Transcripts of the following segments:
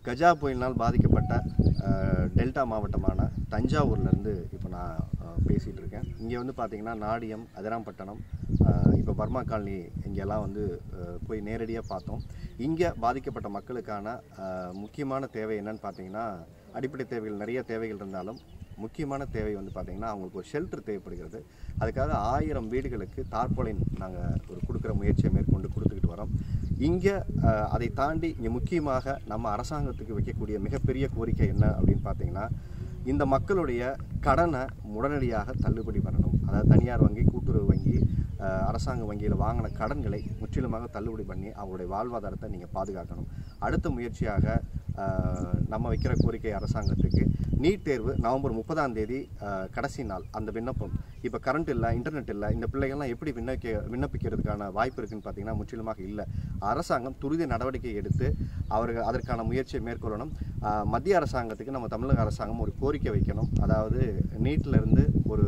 கஜா புயலினால் பாதிக்கப்பட்ட அஹ், டெல்டா மாவட்டமான தஞ்சாவூர்லேருந்து இப்போ நான் அஹ், பேசிகிட்டு இருக்கேன் இங்கே வந்து பார்த்திங்கன்னா நாடியம் அதிராம்பட்டினம் அஹ், இப்போ பர்மா காலனி இங்கெல்லாம் வந்து அஹ், போய் நேரடியாக பார்த்தோம் இங்கே பாதிக்கப்பட்ட மக்களுக்கான அஹ், முக்கியமான தேவை என்னன்னு பார்த்தீங்கன்னா அடிப்படை தேவைகள் நிறைய தேவைகள் இருந்தாலும் முக்கியமான தேவை வந்து பார்த்திங்கன்னா அவங்களுக்கு ஒரு ஷெல்டர் தேவைப்படுகிறது அதுக்காக ஆயிரம் வீடுகளுக்கு தார்பாலின் நாங்கள் ஒரு கொடுக்குற முயற்சியை மேற்கொண்டு கொடுத்துக்கிட்டு வரோம் இங்கே அதை தாண்டி இங்கே முக்கியமாக நம்ம அரசாங்கத்துக்கு வைக்கக்கூடிய மிகப்பெரிய கோரிக்கை என்ன அப்படின்னு பார்த்தீங்கன்னா இந்த மக்களுடைய கடனை உடனடியாக தள்ளுபடி பண்ணணும் அதாவது தனியார் வங்கி கூட்டுறவு வங்கி அஹ், அரசாங்க வங்கியில் வாங்கின கடன்களை முற்றிலுமாக தள்ளுபடி பண்ணி அவங்களுடைய வாழ்வாதாரத்தை நீங்கள் பாதுகாக்கணும் அடுத்த முயற்சியாக அஹ், நம்ம வைக்கிற கோரிக்கை அரசாங்கத்துக்கு நீட் தேர்வு நவம்பர் முப்பதாம் தேதி அஹ், கடைசி நாள் அந்த விண்ணப்பம் இப்போ கரண்ட் இல்லை இன்டர்நெட் இல்லை இந்த பிள்ளைகள்லாம் எப்படி விண்ணப்பிக்க விண்ணப்பிக்கிறதுக்கான வாய்ப்பு இருக்குன்னு பார்த்தீங்கன்னா முற்றிலுமாக இல்லை அரசாங்கம் துரித நடவடிக்கை எடுத்து அவர்கள் அதற்கான முயற்சியை மேற்கொள்ளணும் அஹ், மத்திய அரசாங்கத்துக்கு நம்ம தமிழக அரசாங்கம் ஒரு கோரிக்கை வைக்கணும் அதாவது நீட்ல இருந்து ஒரு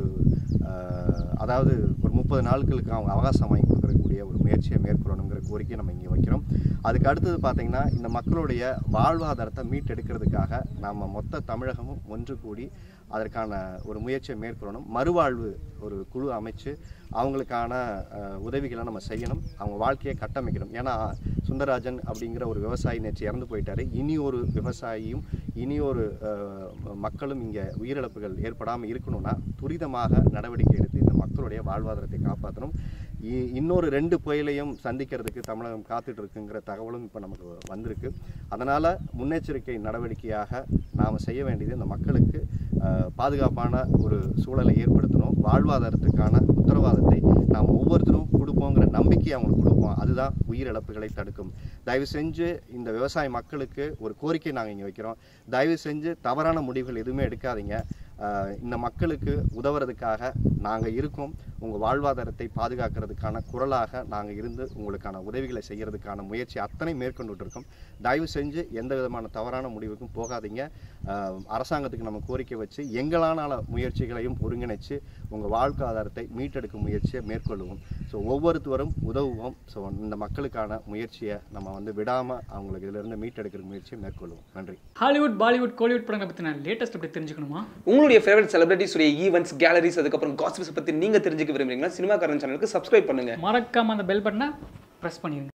அஹ், அதாவது ஒரு முப்பது நாட்களுக்கு அவங்க அவகாசம் வாங்கி கொடுக்கக்கூடிய ஒரு முயற்சியை மேற்கொள்ளணுங்கிற கோரிக்கை நம்ம இங்கே வைக்கிறோம் அதுக்கு அடுத்தது பார்த்தீங்கன்னா இந்த மக்களுடைய வாழ்வாதாரத்தை மீட்டெடுக்கிறதுக்காக நாம் மொத்த தமிழகமும் ஒன்று கூடி அதற்கான ஒரு முயற்சியை மேற்கொள்ளணும் மறுவாழ்வு ஒரு குழு அமைச்சு அவங்களுக்கான அஹ், உதவிகளை நம்ம செய்யணும் அவங்க வாழ்க்கையை கட்டமைக்கணும் ஏன்னா சுந்தரராஜன் அப்படிங்கிற ஒரு விவசாயி நேற்று இறந்து போயிட்டாரு இனி ஒரு விவசாயியும் இனி ஒரு அஹ், மக்களும் இங்கே உயிரிழப்புகள் ஏற்படாமல் இருக்கணும்னா துரிதமாக நடவடிக்கை எடுத்து இந்த மக்களுடைய வாழ்வாதாரத்தை காப்பாற்றணும் இ- இன்னொரு ரெண்டு புயலையும் சந்திக்கிறதுக்கு தமிழகம் காத்துட்டு இருக்குங்கிற தகவலும் இப்போ நமக்கு வந்திருக்கு அதனால் முன்னெச்சரிக்கை நடவடிக்கையாக நாம் செய்ய வேண்டியது இந்த மக்களுக்கு அஹ், பாதுகாப்பான ஒரு சூழலை ஏற்படுத்தணும் வாழ்வாதாரத்துக்கான உத்தரவாதத்தை நாம் ஒவ்வொருத்தரும் கொடுப்போங்கிற நம்பிக்கையை அவங்களுக்கு கொடுப்போம் அதுதான் உயிரிழப்புகளை தடுக்கும் தயவு செஞ்சு இந்த விவசாய மக்களுக்கு ஒரு கோரிக்கை நாங்கள் இங்கே வைக்கிறோம் தயவு செஞ்சு தவறான முடிவுகள் எதுவுமே எடுக்காதீங்க அஹ், இந்த மக்களுக்கு உதவுறதுக்காக நாங்கள் இருக்கோம் உங்கள் வாழ்வாதாரத்தை பாதுகாக்கிறதுக்கான குரலாக நாங்கள் இருந்து உங்களுக்கான உதவிகளை செய்கிறதுக்கான முயற்சி அத்தனை மேற்கொண்டுட்டு இருக்கோம் தயவு செஞ்சு எந்த விதமான தவறான முடிவுக்கும் போகாதீங்க அஹ், அரசாங்கத்துக்கு நம்ம கோரிக்கை வச்சு எங்களான முயற்சிகளையும் ஒருங்கிணைச்சு உங்கள் வாழ்வாதாரத்தை மீட்டெடுக்கும் முயற்சியை மேற்கொள்ளுவோம் ஸோ ஒவ்வொருத்தரும் உதவுவோம் ஸோ இந்த மக்களுக்கான முயற்சியை நம்ம வந்து விடாமல் அவங்களுக்கு இதிலிருந்து மீட்டெடுக்கிற முயற்சியை மேற்கொள்ளுவோம் நன்றி ஹாலிவுட் பாலிவுட் கோலிவுட் படங்களை பற்றின லேட்டஸ்ட் அப்படி தெரிஞ்சுக்கணுமா உங்களுடைய ஃபேவரட் செலிபிரிட்டிஸ் உடைய ஈவெண்ட்ஸ் கேலரிஸ் அதுக்கப்புறம் காசிப்ஸ் பத்தி நீங்க தெரிஞ்சுக்க விரும்புறீங்களா சினிமாக்காரன் சேனலுக்கு சப்ஸ்கிரைப் பண்ணுங்க மறக்காம அந்த பெல் பட்டனை ப்ரெஸ் பண்ணிடுங்க